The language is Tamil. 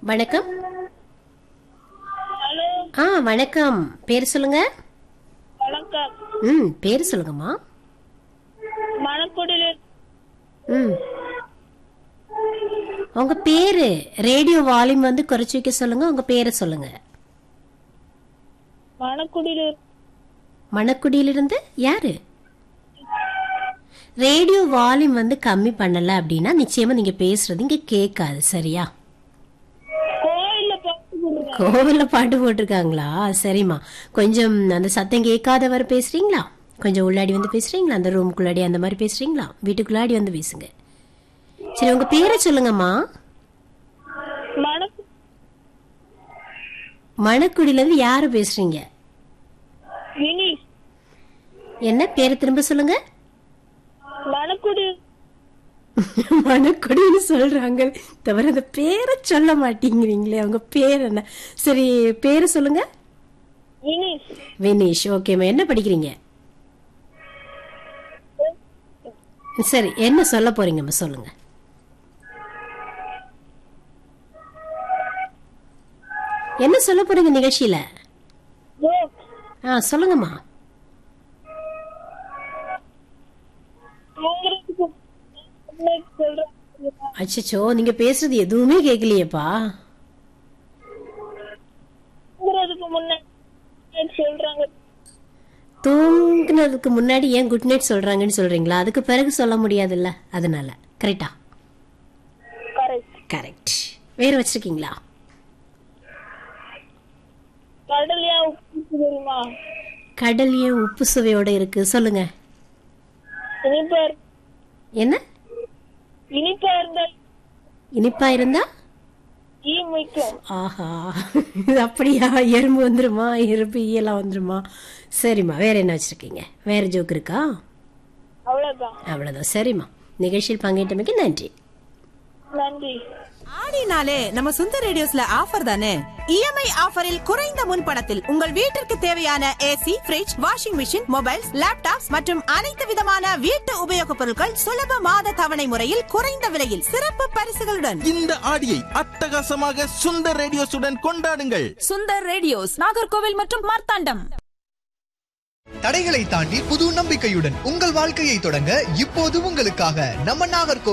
வணக்கம் ஹலோ ஆ வணக்கம் பேர் சொல்லுங்க வணக்கம் ம் பேர் சொல்லுங்கம்மா மணக்குடியில் ம் உங்க பேரு ரேடியோ வால்யூம் வந்து குறைச்சி வைக்க சொல்லுங்க உங்க பேரை சொல்லுங்க மணக்குடியில் மணக்குடியிலிருந்து யாரு ரேடியோ வால்யூம் வந்து கம்மி பண்ணல அப்படின்னா நிச்சயமா நீங்க பேசுறது இங்க கேட்காது சரியா கோயில்ல பார்த்து கொடுங்க கோவில்ல பாட்டு போட்டிருக்காங்களா சரிம்மா கொஞ்சம் அந்த சத்தம் கேட்காதவர் பேசுறீங்களா கொஞ்சம் உள்ளாடி வந்து பேசுறீங்களா அந்த ரூமுக்குள்ளாடி அந்த மாதிரி பேசுறீங்களா வீட்டுக்குள்ளாடி வந்து பேசுங்க சரி உங்க பேரை சொல்லுங்கம்மா மணக்கு மணக்குடியில இருந்து யாரு பேசுறீங்க வினி என்ன பேரை திரும்ப சொல்லுங்க மணக்குடி மணக்குடின்னு சொல்றாங்க தவிர அந்த பேரை சொல்ல மாட்டேங்கிறீங்களே அவங்க பேர் என்ன சரி பேரை சொல்லுங்க வினி வினீஷ் ஓகேம்மா என்ன படிக்கிறீங்க சரி என்ன சொல்ல போறீங்கம்மா சொல்லுங்க என்ன சொல்ல போறீங்க நிகழ்ச்சியில ஜோக் ஆ சொல்லுங்கம்மா தூங்குறதுக்கு முன்னாடி சொல்றேன் அச்சச்சோ நீங்க பேசுறது எதுவுமே கேட்கலையேப்பா தூங்குறதுக்கு முன்னாடி சொல்றாங்க தூங்குனதுக்கு முன்னாடி ஏன் குட் நைட் சொல்றாங்கன்னு சொல்றீங்களா அதுக்கு பிறகு சொல்ல முடியாதுல்ல அதனால கரெக்டா கரெக்ட் கரெக்ட் வேற வச்சிருக்கீங்களா கடல் ஏன் உப்பு தெரியுமா கடல் ஏன் உப்பு சுவையோட இருக்கு சொல்லுங்க இனிப்பா இரு- என்ன இனிப்பா இருந்தா இனிப்பா இருந்தா ஈ முய்க்கும் ஆஹா இது அப்படியா எறும்பு வந்துருமா எறும்பு ஈயெல்லாம் வந்துருமா சரிம்மா வேற என்ன வச்சிருக்கீங்க வேற ஜோக் இருக்கா அவ்வளவுதான் அவ்வளவுதான் சரிம்மா நிகழ்ச்சியில் பங்கேற்றமைக்கு நன்றி நன்றி ஆடினாலே நம்ம சுந்தர் ரேடியோஸ்ல ஆஃபர் தானே இஎம்ஐ ஆஃபரில் குறைந்த முன்பணத்தில் உங்கள் வீட்டிற்கு தேவையான AC fridge washing machine mobiles laptops மற்றும் அனைத்து விதமான வீட்டு உபயோகப் பொருட்கள் சுலப மாத தவணை முறையில் குறைந்த விலையில் சிறப்பு பரிசுகளுடன் இந்த ஆடியை அட்டகாசமாக சுந்தர் ரேடியோஸுடன் கொண்டாடுங்கள் சுந்தர் ரேடியோஸ் நாகர்கோவில் மற்றும் மார்த்தாண்டம் தடைகளை தாண்டி புது நம்பிக்கையுடன் உங்கள் வாழ்க்கையை தொடங்க இப்போது உங்களுக்காக நம்ம நாகர்கோவில்